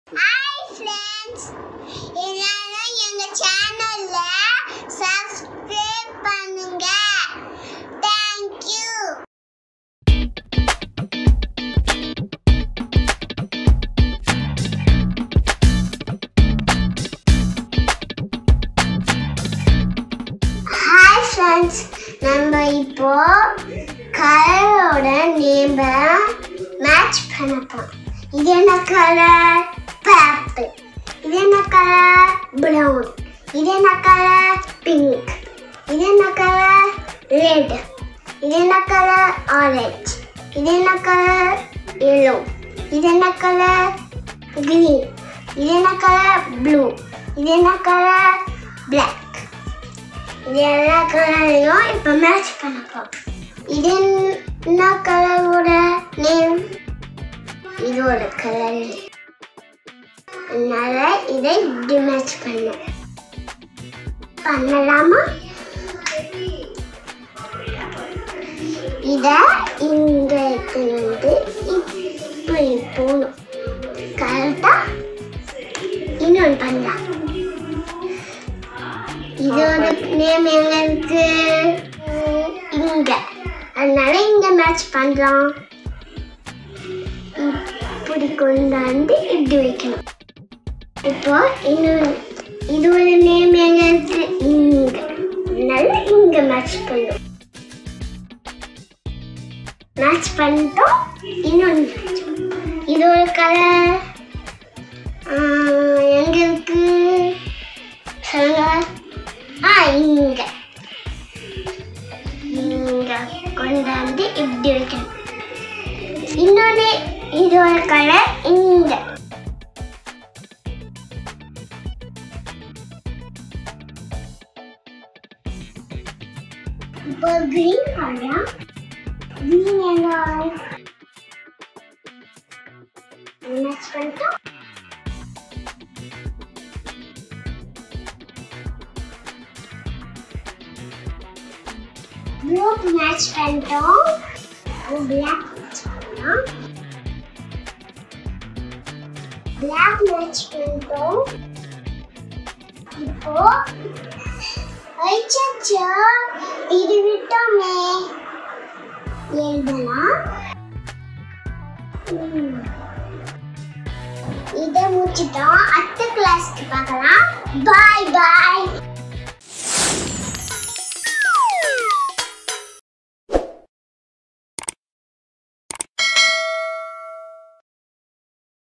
Hi friends எல்லாரும் எங்க சேனல்ல சப்ஸ்கிரைப் பண்ணுங்க தேங்க் யூ ஹாய் ஃப்ரெண்ட்ஸ் நம்ம இப்போ கலரோட நேமை மேட்ச் பண்ணப்போம் இது என்ன கலர் பர்பிள் இது என்ன கலர் ப்ரௌன் இது என்ன கலர் பிங்க் இது என்ன கலர் ரெட் இது என்ன கலர் ஆரஞ்சு இது என்ன கலர் எல்லோ இது என்ன கலர் கிரீன் இது என்ன கலர் ப்ளூ இது என்ன கலர் பிளாக் இது எல்லா கலரையும் இப்போ மேட்ச் பண்ண போறோம் இது என்ன கலரோட நேம் இதோட கலர் அதனால இதை இப்படி மேட்ச் பண்ணும் பண்ணலாமா இத இங்க எடுத்துட்டு வந்து இப்படி போகணும் கரெக்டா இன்னொன்று பண்ணலாம் இதோட நேம் எங்க இருக்கு உம், இங்க அதனால இங்க மேட்ச் பண்றோம் இப்படி கொண்டு வந்து இப்படி வைக்கணும் இப்போ இன்னொரு இதோட நேம் எங்க இருக்கு இங்க அதனால இங்க மேட்ச் பண்ணும் மேட்ச் பண்ணிட்டோம் இன்னொன்று match பண்ணும். இதோட கலர் எங்க இருக்கு சொல்லுங்க ஆ இங்க இங்க கொண்டாந்து இப்படி வைக்கணும் இன்னொரு இதோட கலர் இங்க இப்போ கிரீன் கலர் கிரீன் என்ன மேட்ச் பண்ணிட்டோம் ப்ளூ மேட்ச் பண்ணிட்டோம் பிளாக் மேட்ச் பண்ணலாம் பிளாக் மேட்ச் பண்ணிட்டோம் இப்போ அச்சச்சோ இது விட்டோமே எழுதலாம் ம். இதை முடிச்சிட்டோம் அடுத்த கிளாஸ்க்கு பார்க்கலாம் பாய் பாய்